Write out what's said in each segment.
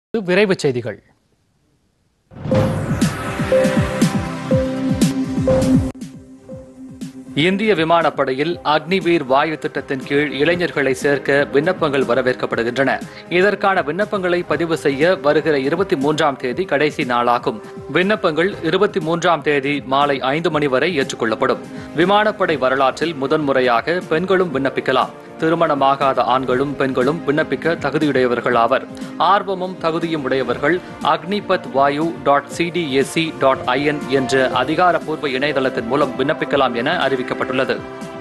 விரைவுச் செய்திகள் இந்திய விமானப்படையில் அக்னிவீர் வாயு திட்டத்தின் கீழ் இளைஞர்களை சேர்க்க விண்ணப்பங்கள் வரவேற்கப்படுகின்றன இதற்கான விண்ணப்பங்களை பதிவு செய்ய வருகிற இருபத்தி மூன்றாம் தேதி கடைசி நாளாகும் விண்ணப்பங்கள் இருபத்தி மூன்றாம் தேதி மாலை ஐந்து மணி வரை ஏற்றுக்கொள்ளப்படும் விமானப்படை வரலாற்றில் முதன்முறையாக பெண்களும் விண்ணப்பிக்கலாம் திருமணமாகாத ஆண்களும் பெண்களும் விண்ணப்பிக்க தகுதியுடையவர்கள் ஆவர் ஆர்வமும் தகுதியும் உடையவர்கள் Agnipath Vayu dot CDSC dot IN என்ற அதிகாரப்பூர்வ இணையதளத்தின் மூலம் விண்ணப்பிக்கலாம் என அறிவிக்கப்பட்டுள்ளது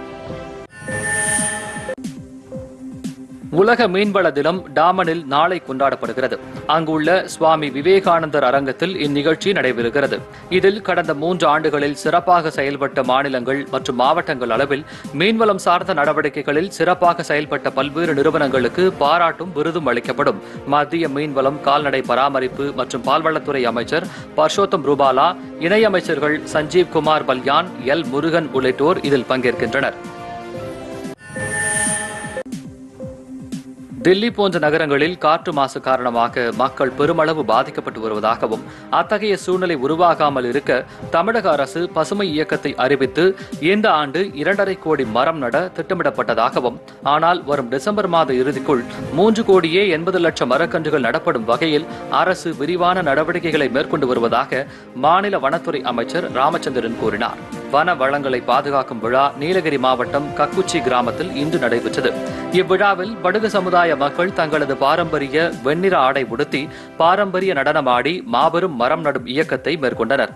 உலக மீன்வள தினம் டாமனில் நாளை கொண்டாடப்படுகிறது அங்குள்ள சுவாமி விவேகானந்தர் அரங்கத்தில் இந்நிகழ்ச்சி நடைபெறுகிறது இதில் கடந்த மூன்று ஆண்டுகளில் சிறப்பாக செயல்பட்ட மாநிலங்கள் மற்றும் மாவட்டங்கள் அளவில் மீன்வளம் சார்ந்த நடவடிக்கைகளில் சிறப்பாக செயல்பட்ட பல்வேறு நிறுவனங்களுக்கு பாராட்டும் விருதும் அளிக்கப்படும் மத்திய மீன்வளம் கால்நடை பராமரிப்பு மற்றும் பால்வளத்துறை அமைச்சர் பர்ஷோத்தம் ரூபாலா இணையமைச்சர்கள் சஞ்சீவ் குமார் பல்யான் எல் முருகன் உள்ளிட்டோர் இதில் பங்கேற்கின்றனர் தில்லி போன்ற நகரங்களில் காற்று மாசு காரணமாக மக்கள் பெருமளவு பாதிக்கப்பட்டு வருவதாகவும் அத்தகைய சூழ்நிலை உருவாகாமல் இருக்க தமிழக அரசு பசுமை இயக்கத்தை அறிவித்து இந்த ஆண்டு இரண்டரை கோடி மரம் நட திட்டமிடப்பட்டதாகவும் ஆனால் வரும் டிசம்பர் மாத இறுதிக்குள் மூன்று கோடியே எண்பது லட்சம் மரக்கன்றுகள் நடப்படும் வகையில் அரசு விரிவான நடவடிக்கைகளை மேற்கொண்டு வருவதாக மாநில வனத்துறை அமைச்சர் ராமச்சந்திரன் கூறினார் வன வளங்களை பாதுகாக்கும் விழா நீலகிரி மாவட்டம் கக்குச்சி கிராமத்தில் இன்று நடைபெற்றது இவ்விழாவில் படுகு சமுதாய மக்கள் தங்களது பாரம்பரிய வெண்ணிற ஆடை உடுத்தி பாரம்பரிய நடனமாடி மாபெரும் மரம் நடும் இயக்கத்தை மேற்கொண்டனர்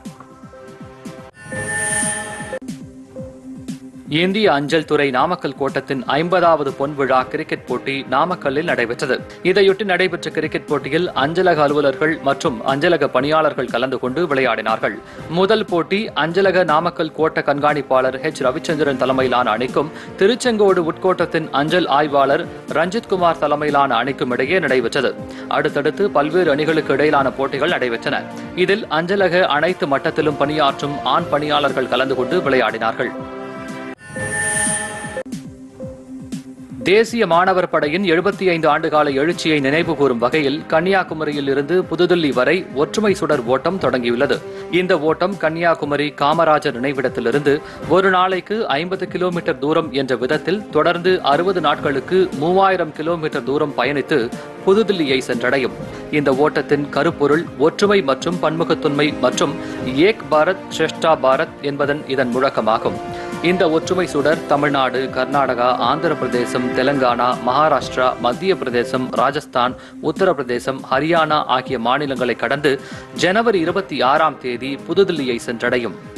இந்திய அஞ்சல் துறை நாமக்கல் கோட்டத்தின் ஐம்பதாவது பொன் விழா கிரிக்கெட் போட்டி நாமக்கல்லில் நடைபெற்றது இதையொட்டி நடைபெற்ற கிரிக்கெட் போட்டியில் அஞ்சலக அலுவலர்கள் மற்றும் அஞ்சலக பணியாளர்கள் கலந்து கொண்டு விளையாடினார்கள் முதல் போட்டி அஞ்சலக நாமக்கல் கோட்ட கண்காணிப்பாளர் ஹெச் ரவிச்சந்திரன் தலைமையிலான அணிக்கும் திருச்செங்கோடு உட்கோட்டத்தின் அஞ்சல் ஆய்வாளர் ரஞ்சித் குமார் தலைமையிலான அணிக்கும் இடையே நடைபெற்றது அடுத்தடுத்து பல்வேறு அணிகளுக்கு இடையிலான போட்டிகள் நடைபெற்றன இதில் அஞ்சலக அனைத்து மட்டத்திலும் பணியாற்றும் ஆண் பணியாளர்கள் கலந்து கொண்டு விளையாடினார்கள் தேசிய மாணவர் படையின் எழுபத்தி ஐந்து ஆண்டுகால எழுச்சியை நினைவு கூறும் வகையில் கன்னியாகுமரியில் இருந்து புதுதில்லி வரை ஒற்றுமை சுடர் ஓட்டம் தொடங்கியுள்ளது இந்த ஓட்டம் கன்னியாகுமரி காமராஜர் நினைவிடத்திலிருந்து ஒரு நாளைக்கு ஐம்பது கிலோமீட்டர் தூரம் என்ற விதத்தில் தொடர்ந்து அறுபது நாட்களுக்கு மூவாயிரம் கிலோமீட்டர் தூரம் பயணித்து புதுதில்லியை சென்றடையும் இந்த ஓட்டத்தின் கருப்பொருள் ஒற்றுமை மற்றும் பன்முகத்தன்மை மற்றும் ஏக் பாரத் ஸ்ரேஷ்டா பாரத் என்பதன் இதன் முழக்கமாகும் இந்த ஒற்றுமை சுடர் தமிழ்நாடு கர்நாடகா ஆந்திர பிரதேசம் தெலங்கானா மகாராஷ்டிரா மத்திய பிரதேசம் ராஜஸ்தான் உத்தரப்பிரதேசம் ஹரியானா ஆகிய மாநிலங்களை கடந்து ஜனவரி இருபத்தி ஆறாம் தேதி புதுதில்லியை சென்றடையும்